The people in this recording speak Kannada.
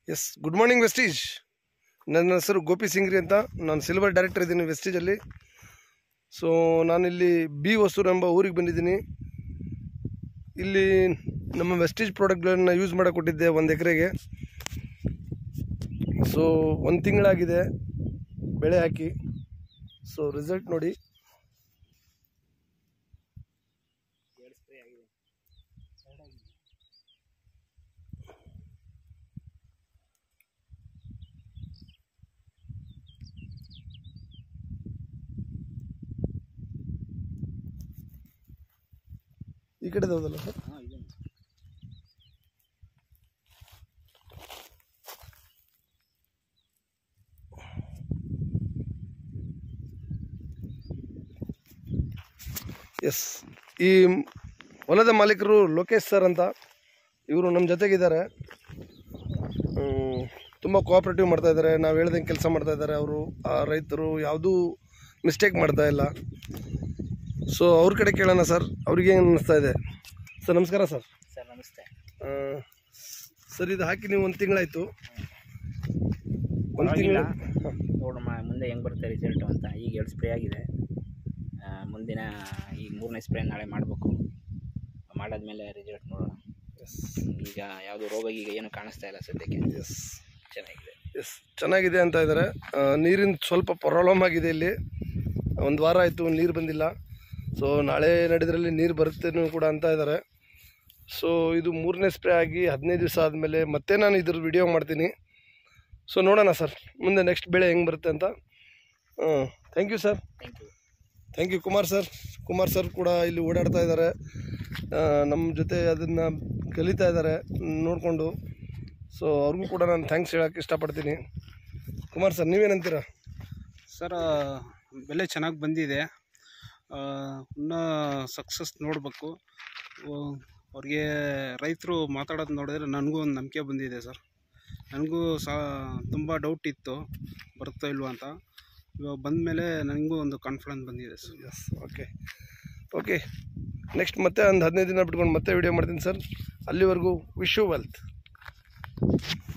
ಎಸ್ ಗುಡ್ ಮಾರ್ನಿಂಗ್ ವೆಸ್ಟೀಜ್ ನನ್ನ ಹೆಸರು ಗೋಪಿ ಸಿಂಗ್ರಿ ಅಂತ ನಾನು ಸಿಲ್ವರ್ ಡೈರೆಕ್ಟರ್ ಇದ್ದೀನಿ ವೆಸ್ಟೀಜಲ್ಲಿ ಸೊ ನಾನಿಲ್ಲಿ ಬಿ ಹೊಸೂರು ಎಂಬ ಊರಿಗೆ ಬಂದಿದ್ದೀನಿ ಇಲ್ಲಿ ನಮ್ಮ ವೆಸ್ಟೀಜ್ ಪ್ರಾಡಕ್ಟ್ಗಳನ್ನ ಯೂಸ್ ಮಾಡಕ್ಕೆ ಕೊಟ್ಟಿದ್ದೆ ಒಂದು ಎಕರೆಗೆ ಸೊ ಒಂದು ತಿಂಗಳಾಗಿದೆ ಬೆಳೆ ಹಾಕಿ ಸೊ ರಿಸಲ್ಟ್ ನೋಡಿ ಈ ಕಡೆ ಹೌದಲ್ಲ ಸರ್ ಎಸ್ ಈ ಹೊಲದ ಮಾಲೀಕರು ಲೋಕೇಶ್ ಸರ್ ಅಂತ ಇವರು ನಮ್ಮ ಜೊತೆಗಿದ್ದಾರೆ ತುಂಬ ಕೋಆಪ್ರೇಟಿವ್ ಮಾಡ್ತಾ ಇದ್ದಾರೆ ನಾವು ಹೇಳ್ದಂಗೆ ಕೆಲಸ ಮಾಡ್ತಾ ಇದ್ದಾರೆ ಅವರು ಆ ರೈತರು ಯಾವುದೂ ಮಿಸ್ಟೇಕ್ ಮಾಡ್ತಾ ಇಲ್ಲ ಸೊ ಅವ್ರ ಕಡೆ ಕೇಳೋಣ ಸರ್ ಅವ್ರಿಗೆ ಏನು ಅನ್ನಿಸ್ತಾ ಇದೆ ಸರ್ ನಮಸ್ಕಾರ ಸರ್ ಸರ್ ನಮಸ್ತೆ ಆ, ಸರ್ ಇದು ಹಾಕಿ ನೀವು ಒಂದು ತಿಂಗಳಾಯಿತು ಒಂದು ತಿಂಗಳು ನೋಡೋಣ ಮುಂದೆ ಹೆಂಗೆ ಬರುತ್ತೆ ರಿಸಲ್ಟು ಅಂತ ಈಗ ಎರಡು ಸ್ಪ್ರೇ ಆಗಿದೆ ಆ, ಮುಂದಿನ ಈಗ ಮೂರನೇ ಸ್ಪ್ರೇ ನಾಳೆ ಮಾಡಬೇಕು ಮಾಡಾದ್ಮೇಲೆ ರಿಸಲ್ಟ್ ನೋಡೋಣ ಈಗ ಯಾವುದು ರೋಗ ಈಗ ಏನು ಕಾಣಿಸ್ತಾ ಇಲ್ಲ ಸದ್ಯಕ್ಕೆ ಎಸ್ ಚೆನ್ನಾಗಿದೆ ಎಸ್ ಚೆನ್ನಾಗಿದೆ ಅಂತ ಇದ್ದಾರೆ ನೀರಿನ ಸ್ವಲ್ಪ ಪ್ರಾಬ್ಲಮ್ ಆಗಿದೆ ಇಲ್ಲಿ ಒಂದು ವಾರ ಆಯಿತು ನೀರು ಬಂದಿಲ್ಲ ಸೊ ನಾಳೆ ನಡೆದ್ರಲ್ಲಿ ನೀರು ಬರುತ್ತೇನೂ ಕೂಡ ಅಂತ ಇದ್ದಾರೆ ಸೊ ಇದು ಮೂರನೇ ಸ್ಪ್ರೇ ಆಗಿ ಹದಿನೈದು ದಿವಸ ಆದಮೇಲೆ ಮತ್ತೆ ನಾನು ಇದ್ರ ವಿಡಿಯೋ ಮಾಡ್ತೀನಿ ಸೊ ನೋಡೋಣ ಸರ್ ಮುಂದೆ ನೆಕ್ಸ್ಟ್ ಬೆಳೆ ಹೆಂಗೆ ಬರುತ್ತೆ ಅಂತ ಹಾಂ thank you sir thank you thank you Kumar sir Kumar sir ಕೂಡ ಇಲ್ಲಿ ಓಡಾಡ್ತಾ ಇದ್ದಾರೆ ನಮ್ಮ ಜೊತೆ ಅದನ್ನು ಕಲಿತಾ ಇದ್ದಾರೆ ನೋಡಿಕೊಂಡು ಸೊ ಅವ್ರಿಗೂ ಕೂಡ ನಾನು ಥ್ಯಾಂಕ್ಸ್ ಹೇಳೋಕ್ಕೆ ಇಷ್ಟಪಡ್ತೀನಿ ಕುಮಾರ್ ಸರ್ ನೀವೇನಂತೀರಾ ಸರ್ ಬೆಲೆ ಚೆನ್ನಾಗಿ ಬಂದಿದೆ ಆ, ಇನ್ನೂ ಸಕ್ಸಸ್ ನೋಡಬೇಕು ಅವ್ರಿಗೆ ರೈತರು ಮಾತಾಡೋದು ನೋಡಿದ್ರೆ ನನಗೂ ಒಂದು ನಂಬಿಕೆ ಬಂದಿದೆ ಸರ್ ನನಗೂ ಸಹ ತುಂಬ ಡೌಟ್ ಇತ್ತು ಬರುತ್ತೋ ಇಲ್ವೋ ಅಂತ ಇವಾಗ ಬಂದಮೇಲೆ ನನಗೂ ಒಂದು ಕಾನ್ಫಿಡೆನ್ಸ್ ಬಂದಿದೆ sir yes okay okay next ಮತ್ತೆ ಒಂದು ಹದಿನೈದು ದಿನ ಬಿಟ್ಕೊಂಡು ಮತ್ತೆ ವಿಡಿಯೋ ಮಾಡ್ತೀನಿ ಸರ್ ಅಲ್ಲಿವರೆಗೂ ವಿಶ್ ಯು ವೆಲ್ತ್